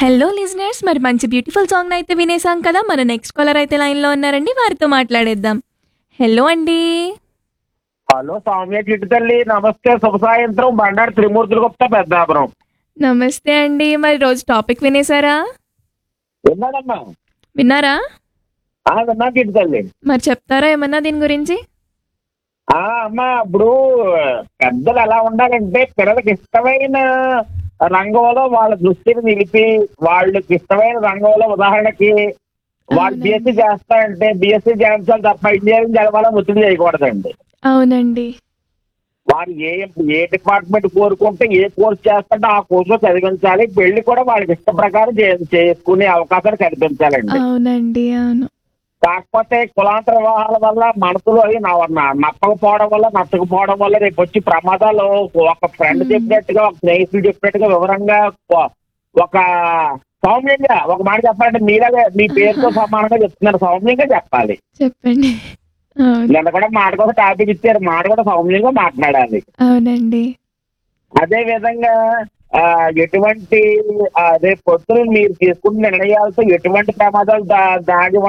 Hello listeners మరి మంచి beautiful song అయితే వినేసాం కదా మన నెక్స్ట్ కాలర్ అయితే లైన్లో ఉన్నారండి వారితో మాట్లాడేద్దాం హలో అండి హలో సౌమ్య చిట్టు తల్లి నమస్తే శుభ సాయంత్రం బండారు త్రిమూర్తులు గుప్తా పెద్దాపురం నమస్తే అండి మరి రోజు టాపిక్ వినేసారా విన్నాడమ్మా విన్నారా ఆ, విన్నా చిట్టు తల్లి మరి చెప్తారా ఏమన్నా దీని గురించి ఆ అమ్మా ఇప్పుడు పెద్దలు ఎలా ఉండాలంటే పిల్లలకి ఇష్టమైన రంగంలో వాళ్ళ దృష్టిని నిలిపి వాళ్ళకి ఇష్టమైన రంగంలో ఉదాహరణకి వాళ్ళు అవునండి. బీఎస్సీ చేస్తారంటే బీఎస్సీ చేయించాలి తప్ప ఇంజనీరింగ్ చదవాలని ఒత్తిడి చేయకూడదండి అవునండి వారు ఏ ఏ డిపార్ట్మెంట్ కోరుకుంటే ఏ కోర్స్ చేస్తుంటే ఆ కోర్సులో చదివించాలి పెళ్లి కూడా వాళ్ళకి ఇష్ట ప్రకారం చే- చేసుకునే అవకాశాలు కల్పించాలండి అవునండి అవును కాకపోతే కులాంతర వివాహాల వల్ల మనసులో అవి నవ- న- నప్పకపోవడం వల్ల నచ్చకపోవడం వల్ల రేపు వచ్చి ప్రమాదాలు ఒక ఫ్రెండ్ Hmm. చెప్పినట్టుగా ఒక స్నేహితుడు చెప్పినట్టుగా వివరంగా ఒక- ఒక సౌమ్యంగా ఒక మాట చెప్పాలంటే మీలాగే మీ పేరుతో సమానంగా చెప్తున్నారు సౌమ్యంగా చెప్పాలి చెప్పండి అవును నిన్న కూడా మాట కూడా టాపిక్ ఇచ్చారు మాట కూడా సౌమ్యంగా మాట్లాడాలి అవునండి అదే విధంగా ఆ, ఎటువంటి ఆ, రేపు పొద్దున మీరు తీసుకున్న నిర్ణయాలతో ఎటువంటి ప్రమాదాలు దా- దాగి